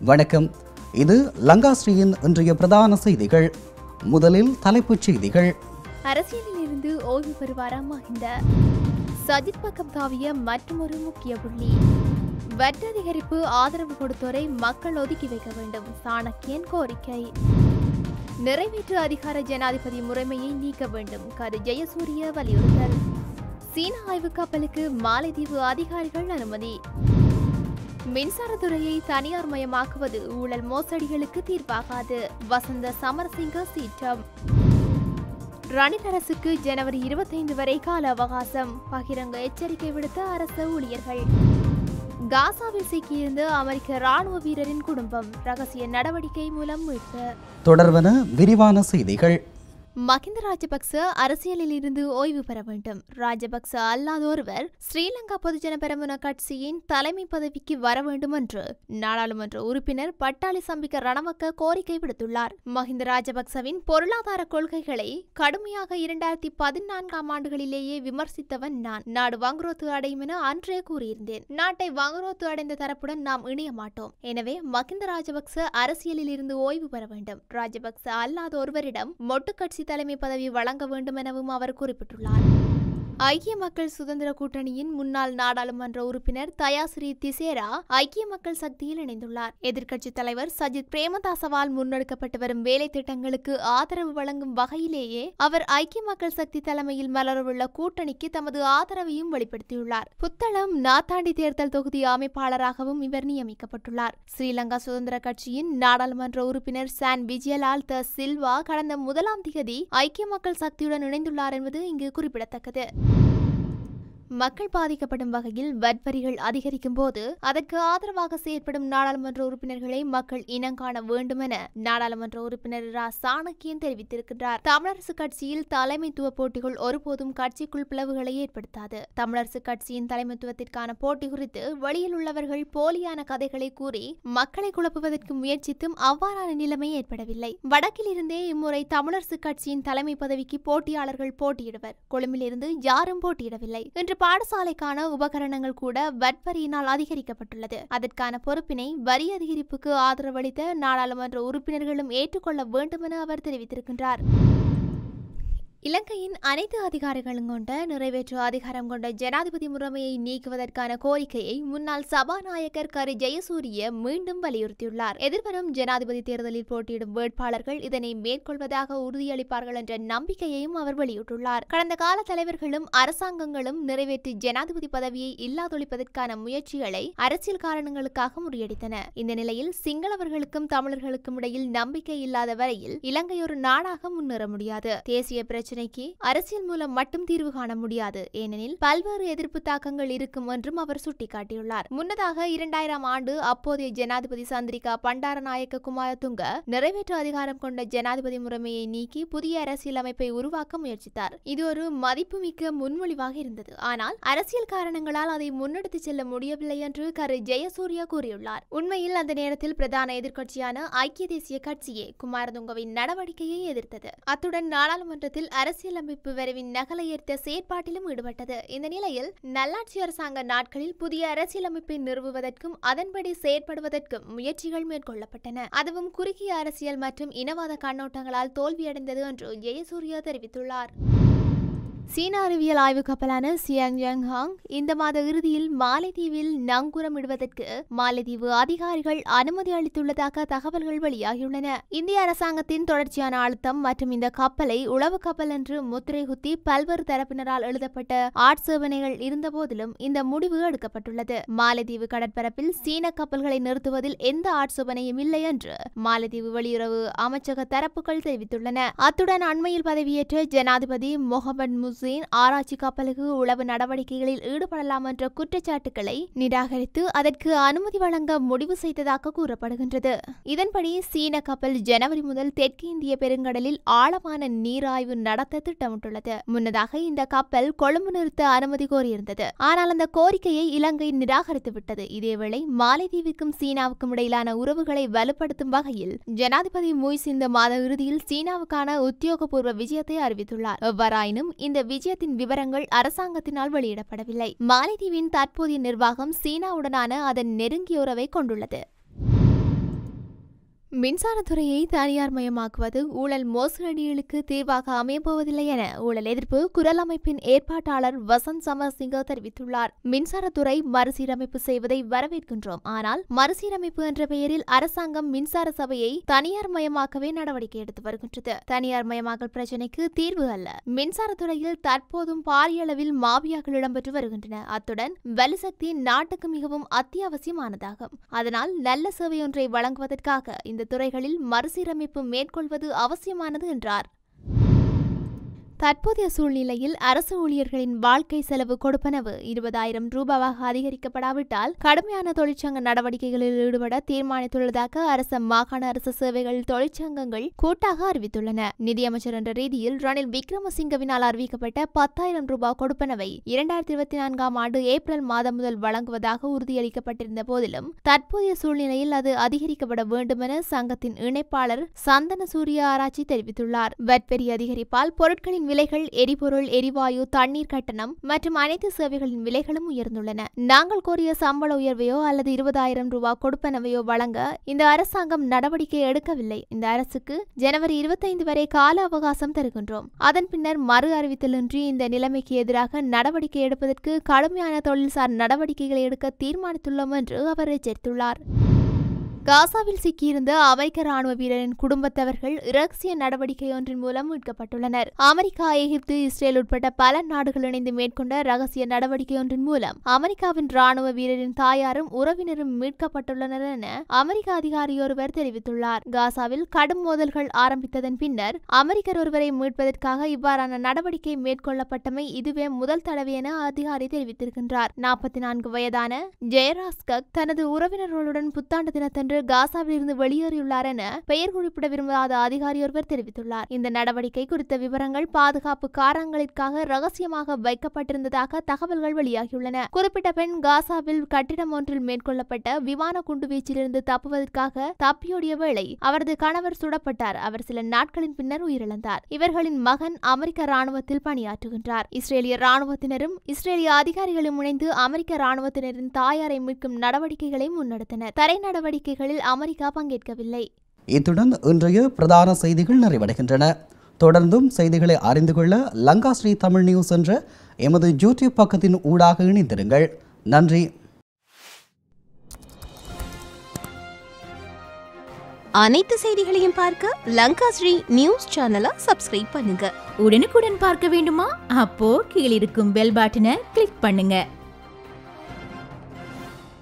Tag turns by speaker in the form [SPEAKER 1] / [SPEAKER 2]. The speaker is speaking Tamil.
[SPEAKER 1] வணக்கம் இது லங்காஸ்ரீயின் இன்றைய பிரதான செய்திகள் முதலில் தலைப்புச் செய்திகள்
[SPEAKER 2] அரசியலில் இருந்து ஓய்வு பெறுவாரா மஹிந்த சஜித் பக்கம் தாவிய மற்றொரு முக்கிய புள்ளி வட்ட அதிகரிப்பு ஆதரவு கொடுத்தோரை மக்கள் ஒதுக்கி வைக்க வேண்டும் சாணக்கியன் கோரிக்கை நிறைவேற்று அதிகார ஜனாதிபதி முறைமையை நீக்க வேண்டும் கரு ஜெயசூரிய வலியுறுத்தல் சீன ஆய்வு கப்பலுக்கு மாலைதீவு அதிகாரிகள் அனுமதி மின்சாரத்துறையை தனியார் மயமாக்குவது ஊழல் மோசடிகளுக்கு தீர்வாகாது வசந்த சமரசிங்க சீற்றம் ரணில் அரசுக்கு ஜனவரி இருபத்தைந்து வரை கால அவகாசம் பகிரங்க எச்சரிக்கை விடுத்த அரசு ஊழியர்கள் காசாவில் சிக்கியிருந்த அமெரிக்க ராணுவ வீரரின் குடும்பம் ரகசிய நடவடிக்கை மூலம் மீட்பு
[SPEAKER 1] தொடர்வன விரிவான செய்திகள்
[SPEAKER 2] மகிந்த ராஜபக்ச அரசியலில் இருந்து ஓய்வு பெற வேண்டும் ராஜபக்ச அல்லாத ஒருவர் ஸ்ரீலங்கா பொதுஜன பெரமுன கட்சியின் தலைமை பதவிக்கு வர வேண்டும் என்று நாடாளுமன்ற உறுப்பினர் பட்டாளி சம்பிக்க ரணவக்க கோரிக்கை விடுத்துள்ளார் மஹிந்த ராஜபக்சவின் பொருளாதார கொள்கைகளை கடுமையாக இரண்டாயிரத்தி பதினான்காம் ஆண்டுகளிலேயே விமர்சித்தவன் நான் நாடு வங்குரோத்து அடையும் என அன்றே கூறியிருந்தேன் நாட்டை வங்குரோத்து அடைந்த தரப்புடன் நாம் இணைய மாட்டோம் எனவே மகிந்த ராஜபக்ச அரசியலில் இருந்து ஓய்வு பெற வேண்டும் ராஜபக்ச அல்லாத ஒருவரிடம் மொட்டு கட்சி தலைமை பதவி வழங்க வேண்டும் எனவும் அவர் குறிப்பிட்டுள்ளார் ஐக்கிய மக்கள் சுதந்திர கூட்டணியின் முன்னாள் நாடாளுமன்ற உறுப்பினர் தயாஸ்ரீ திசேரா ஐக்கிய மக்கள் சக்தியில் இணைந்துள்ளார் எதிர்க்கட்சித் தலைவர் சஜித் பிரேமதாசவால் முன்னெடுக்கப்பட்டு வரும் வேலை திட்டங்களுக்கு ஆதரவு வழங்கும் வகையிலேயே அவர் ஐக்கிய மக்கள் சக்தி தலைமையில் மலரவுள்ள கூட்டணிக்கு தமது ஆதரவையும் வெளிப்படுத்தியுள்ளார் புத்தளம் நாத்தாண்டி தேர்தல் தொகுதி அமைப்பாளராகவும் இவர் நியமிக்கப்பட்டுள்ளார் ஸ்ரீலங்கா சுதந்திர கட்சியின் நாடாளுமன்ற உறுப்பினர் சான் விஜயலால் த சில்வா கடந்த முதலாம் திகதி ஐக்கிய மக்கள் சக்தியுடன் இணைந்துள்ளார் என்பது இங்கு குறிப்பிடத்தக்கது மக்கள் பாதிக்கப்படும் வகையில் வட்வரிகள் அதிகரிக்கும் போது அதற்கு ஆதரவாக செயற்படும் நாடாளுமன்ற உறுப்பினர்களை மக்கள் இனங்காண வேண்டும் என நாடாளுமன்ற உறுப்பினர் ரா சாணக்கியன் தெரிவித்திருக்கின்றார் தமிழரசு கட்சியில் தலைமைத்துவ போட்டிகள் ஒருபோதும் கட்சிக்குள் பிளவுகளை ஏற்படுத்தாது தமிழரசு கட்சியின் தலைமைத்துவத்திற்கான போட்டி குறித்து வெளியில் உள்ளவர்கள் போலியான கதைகளை கூறி மக்களை குழப்புவதற்கு முயற்சித்தும் அவ்வாறான நிலைமை ஏற்படவில்லை வடக்கில் இருந்தே இம்முறை தமிழரசு கட்சியின் தலைமை பதவிக்கு போட்டியாளர்கள் போட்டியிடுவர் கொழும்பிலிருந்து யாரும் போட்டியிடவில்லை இன்று பாடசாலைக்கான உபகரணங்கள் கூட வட்வரியினால் அதிகரிக்கப்பட்டுள்ளது அதற்கான பொறுப்பினை வரி அதிகரிப்புக்கு ஆதரவளித்த நாடாளுமன்ற உறுப்பினர்களும் ஏற்றுக்கொள்ள வேண்டும் என அவர் தெரிவித்திருக்கின்றார் இலங்கையின் அனைத்து அதிகாரிகளும் கொண்ட நிறைவேற்று அதிகாரம் கொண்ட ஜனாதிபதி முறைமையை நீக்குவதற்கான கோரிக்கையை முன்னாள் சபாநாயகர் கரு ஜெயசூரிய மீண்டும் வலியுறுத்தியுள்ளார் எதிர்வரும் ஜனாதிபதி தேர்தலில் போட்டியிடும் வேட்பாளர்கள் இதனை மேற்கொள்வதாக உறுதியளிப்பார்கள் என்ற நம்பிக்கையையும் அவர் வெளியிட்டுள்ளார் கடந்த கால தலைவர்களும் அரசாங்கங்களும் நிறைவேற்று ஜனாதிபதி பதவியை இல்லாதொழிப்பதற்கான முயற்சிகளை அரசியல் காரணங்களுக்காக முறியடித்தன இந்த நிலையில் சிங்களவர்களுக்கும் தமிழர்களுக்கும் இடையில் நம்பிக்கை இல்லாத வரையில் இலங்கை ஒரு நாடாக முன்னேற முடியாது தேசிய பிரச்சனை பிரச்சினைக்கு அரசியல் மூலம் மட்டும் தீர்வு காண முடியாது ஏனெனில் பல்வேறு எதிர்ப்பு தாக்கங்கள் இருக்கும் என்றும் அவர் சுட்டிக்காட்டியுள்ளார் முன்னதாக இரண்டாயிரம் ஆண்டு அப்போதைய ஜனாதிபதி சந்திரிகா பண்டாரநாயக்க குமாரதுங்க நிறைவேற்று அதிகாரம் கொண்ட ஜனாதிபதி முறைமையை நீக்கி புதிய அரசியல் அமைப்பை உருவாக்க முயற்சித்தார் இது ஒரு மதிப்புமிக்க முன்மொழிவாக இருந்தது ஆனால் அரசியல் காரணங்களால் அதை முன்னெடுத்து செல்ல முடியவில்லை என்று கரு ஜெயசூர்யா கூறியுள்ளார் உண்மையில் அந்த நேரத்தில் பிரதான எதிர்க்கட்சியான ஐக்கிய தேசிய கட்சியே குமாரதுங்கவின் நடவடிக்கையை எதிர்த்தது அத்துடன் நாடாளுமன்றத்தில் அரசியலமைப்பு வரைவின் நகலையேற்ற செயற்பாட்டிலும் ஈடுபட்டது இந்த நிலையில் நல்லாட்சி அரசாங்க நாட்களில் புதிய அரசியலமைப்பை நிறுவுவதற்கும் அதன்படி செயற்படுவதற்கும் முயற்சிகள் மேற்கொள்ளப்பட்டன அதுவும் குறுகிய அரசியல் மற்றும் இனவாத கண்ணோட்டங்களால் தோல்வியடைந்தது என்று ஜெயசூர்யா தெரிவித்துள்ளார் சீன அறிவியல் ஆய்வு கப்பலான சியாங் ஜாங் ஹாங் இந்த மாத இறுதியில் மாலைதீவில் நங்கூரம் இடுவதற்கு மாலைதீவு அதிகாரிகள் அனுமதி அளித்துள்ளதாக தகவல்கள் வெளியாகியுள்ளன இந்திய அரசாங்கத்தின் தொடர்ச்சியான அழுத்தம் மற்றும் இந்த கப்பலை உளவு கப்பல் என்று முத்திரை குத்தி பல்வேறு தரப்பினரால் எழுதப்பட்ட ஆட்சேபனைகள் இருந்தபோதிலும் இந்த முடிவு எடுக்கப்பட்டுள்ளது மாலைதீவு கடற்பரப்பில் சீன கப்பல்களை நிறுத்துவதில் எந்த ஆட்சேபனையும் இல்லை என்று மாலைதீவு வெளியுறவு அமைச்சக தரப்புகள் தெரிவித்துள்ளன அத்துடன் அண்மையில் பதவியேற்ற ஜனாதிபதி முகமது முஸ் ஹுசேன் ஆராய்ச்சி கப்பலுக்கு உளவு நடவடிக்கைகளில் ஈடுபடலாம் என்ற குற்றச்சாட்டுகளை நிராகரித்து அதற்கு அனுமதி வழங்க முடிவு செய்ததாக கூறப்படுகின்றது இதன்படி சீன கப்பல் ஜனவரி முதல் தெற்கு இந்திய பெருங்கடலில் ஆழமான நீராய்வு நடத்த திட்டமிட்டுள்ளது முன்னதாக இந்த கப்பல் கொழும்பு நிறுத்த அனுமதி கோரியிருந்தது ஆனால் அந்த கோரிக்கையை இலங்கை நிராகரித்து விட்டது இதேவேளை மாலைதீவுக்கும் சீனாவுக்கும் இடையிலான உறவுகளை வலுப்படுத்தும் வகையில் ஜனாதிபதி மூய்ஸ் இந்த மாத இறுதியில் சீனாவுக்கான உத்தியோகபூர்வ விஜயத்தை அறிவித்துள்ளார் எவ்வாறாயினும் இந்த விஜயத்தின் விவரங்கள் அரசாங்கத்தினால் வெளியிடப்படவில்லை மாலைதீவின் தற்போதைய நிர்வாகம் சீனாவுடனான அதன் நெருங்கிய உறவை கொண்டுள்ளது மின்சாரத்துறையை தனியார் மயமாக்குவது ஊழல் மோசடிகளுக்கு தீர்வாக அமையப்போவதில்லை என ஊழல் எதிர்ப்பு குரல் அமைப்பின் ஏற்பாட்டாளர் வசந்த் சமர்சிங்க தெரிவித்துள்ளார் மின்சாரத்துறை மறுசீரமைப்பு செய்வதை வரவேற்கின்றோம் ஆனால் மறுசீரமைப்பு என்ற பெயரில் அரசாங்கம் மின்சார சபையை தனியார் மயமாக்கவே நடவடிக்கை எடுத்து வருகின்றது தனியார் மயமாக்கல் பிரச்சினைக்கு தீர்வு அல்ல மின்சாரத்துறையில் தற்போதும் பாரிய அளவில் மாபியாக்கள் இடம்பெற்று வருகின்றன அத்துடன் வலுசக்தி நாட்டுக்கு மிகவும் அத்தியாவசியமானதாகும் அதனால் நல்ல சேவை ஒன்றை வழங்குவதற்காக இந்த துறைகளில் மறுசீரமைப்பு மேற்கொள்வது அவசியமானது என்றார் தற்போதைய சூழ்நிலையில் அரசு ஊழியர்களின் வாழ்க்கை செலவு கொடுப்பனவு இருபதாயிரம் ரூபாவாக அதிகரிக்கப்படாவிட்டால் கடுமையான தொழிற்சங்க நடவடிக்கைகளில் ஈடுபட தீர்மானித்துள்ளதாக அரச மாகாண அரசு சேவைகள் தொழிற்சங்கங்கள் கூட்டாக அறிவித்துள்ளன நிதியமைச்சர் என்ற ரீதியில் ரணில் விக்ரமசிங்கவினால் அறிவிக்கப்பட்ட பத்தாயிரம் ரூபாய் கொடுப்பனவை இரண்டாயிரத்தி இருபத்தி நான்காம் ஆண்டு ஏப்ரல் மாதம் முதல் வழங்குவதாக உறுதியளிக்கப்பட்டிருந்த போதிலும் தற்போதைய சூழ்நிலையில் அது அதிகரிக்கப்பட வேண்டும் என சங்கத்தின் இணைப்பாளர் சந்தன சூரிய ஆராய்ச்சி தெரிவித்துள்ளார் வட்வெரி அதிகரிப்பால் பொருட்களின் விலைகள் எரிபொருள் எரிவாயு தண்ணீர் கட்டணம் மற்றும் அனைத்து சேவைகளின் விலைகளும் உயர்ந்துள்ளன நாங்கள் கோரிய சம்பள உயர்வையோ அல்லது இருபதாயிரம் ரூபாய் கொடுப்பனவையோ வழங்க இந்த அரசாங்கம் நடவடிக்கை எடுக்கவில்லை இந்த அரசுக்கு ஜனவரி இருபத்தைந்து வரை கால அவகாசம் தருகின்றோம் அதன் பின்னர் மறு அறிவித்தலின்றி இந்த நிலைமைக்கு எதிராக நடவடிக்கை எடுப்பதற்கு கடுமையான தொழில்சார் நடவடிக்கைகளை எடுக்க தீர்மானித்துள்ளோம் என்று அவர் எச்சரித்துள்ளார் காசாவில் சிக்கியிருந்த அமெரிக்க ராணுவ வீரரின் குடும்பத்தவர்கள் இரகசிய நடவடிக்கை ஒன்றின் மூலம் மீட்கப்பட்டுள்ளனர் அமெரிக்கா எகிப்து இஸ்ரேல் உட்பட்ட பல நாடுகள் இணைந்து மேற்கொண்ட ரகசிய நடவடிக்கை ஒன்றின் மூலம் அமெரிக்காவின் ராணுவ வீரரின் தாயாரும் உறவினரும் மீட்கப்பட்டுள்ளனர் என அமெரிக்க அதிகாரி ஒருவர் தெரிவித்துள்ளார் காசாவில் கடும் மோதல்கள் ஆரம்பித்ததன் பின்னர் அமெரிக்கர் ஒருவரை மீட்பதற்காக இவ்வாறான நடவடிக்கை மேற்கொள்ளப்பட்டமை இதுவே முதல் தடவை என அதிகாரி தெரிவித்திருக்கின்றார் நாற்பத்தி நான்கு வயதான ஜெயராஸ்கக் தனது உறவினர்களுடன் புத்தாண்டு தினத்தன்று இன்று காசாவில் இருந்து வெளியேறியுள்ளார் என பெயர் குறிப்பிட விரும்பாத அதிகாரி ஒருவர் தெரிவித்துள்ளார் இந்த நடவடிக்கை குறித்த விவரங்கள் பாதுகாப்பு காரணங்களுக்காக ரகசியமாக வைக்கப்பட்டிருந்ததாக தகவல்கள் வெளியாகியுள்ளன குறிப்பிட்ட பெண் காசாவில் கட்டிடம் ஒன்றில் மேற்கொள்ளப்பட்ட விமான குண்டுவீச்சிலிருந்து தப்புவதற்காக தப்பியோடிய வேளை அவரது கணவர் சுடப்பட்டார் அவர் சில நாட்களின் பின்னர் உயிரிழந்தார் இவர்களின் மகன் அமெரிக்க ராணுவத்தில் பணியாற்றுகின்றார் இஸ்ரேலிய ராணுவத்தினரும் இஸ்ரேலிய அதிகாரிகளும் இணைந்து அமெரிக்க ராணுவத்தினரின் தாயாரை மீட்கும் நடவடிக்கைகளை முன்னெடுத்தனர் தரை நடவடிக்கைகள் நிகழ்ச்சிகளில் அமெரிக்கா பங்கேற்கவில்லை
[SPEAKER 1] இத்துடன் இன்றைய பிரதான செய்திகள் நிறைவடைகின்றன தொடர்ந்தும் செய்திகளை அறிந்து கொள்ள லங்கா ஸ்ரீ தமிழ் நியூஸ் என்ற எமது யூடியூப் பக்கத்தின் ஊடாக இணைந்திருங்கள் நன்றி
[SPEAKER 3] அனைத்து செய்திகளையும் பார்க்க லங்கா ஸ்ரீ நியூஸ் சேனலை சப்ஸ்கிரைப் பண்ணுங்க
[SPEAKER 4] உடனுக்குடன் பார்க்க வேண்டுமா அப்போ கீழிருக்கும் பெல் பட்டனை கிளிக் பண்ணுங்க